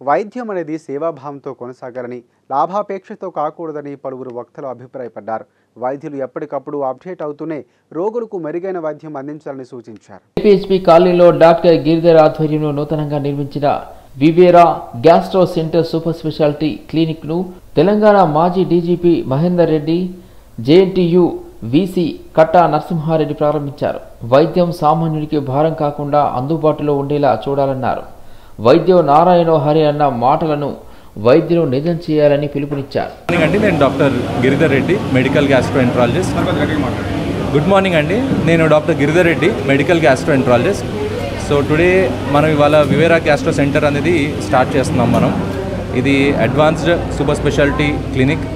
వైద్యం అనేది సేవాభావంతో కొనసాగాలని లాభాపేక్షతో కాకూడదని పలువురు వక్తలు అభిప్రాయపడ్డారు వైద్యులు ఎప్పటికప్పుడు అప్డేట్ అవుతూనే రోగులకు మెరుగైన వైద్యం అందించాలని సూచించారు ఏపీహెచ్పీ కాలనీలో డాక్టర్ గిరిధర్ ఆధ్వర్యంలో నూతనంగా నిర్మించిన Vivera gastro centre super speciality క్లినిక్ను తెలంగాణ మాజీ DGP Mahender Reddy JNTU VC Katta Narasimhareddy ప్రారంభించారు వైద్యం సామాన్యుడికి భారం కాకుండా అందుబాటులో ఉండేలా చూడాలన్నారు వైద్యం నారాయణో హరి అన్న మాటలను వైద్యులు నిజం చేయాలని పిలుపునిచ్చారు మార్నింగ్ అండి నేను doctor Giridhar Reddy medical gastroenterologist good morning అండి నేను doctor Giridhar Reddy medical gastroenterologist so today మనం ఇవాళ వివేరా గ్యాస్ట్రో సెంటర్ అనేది స్టార్ట్ చేస్తున్నాం మనం ఇది అడ్వాన్స్డ్ సూపర్ స్పెషాలిటీ క్లినిక్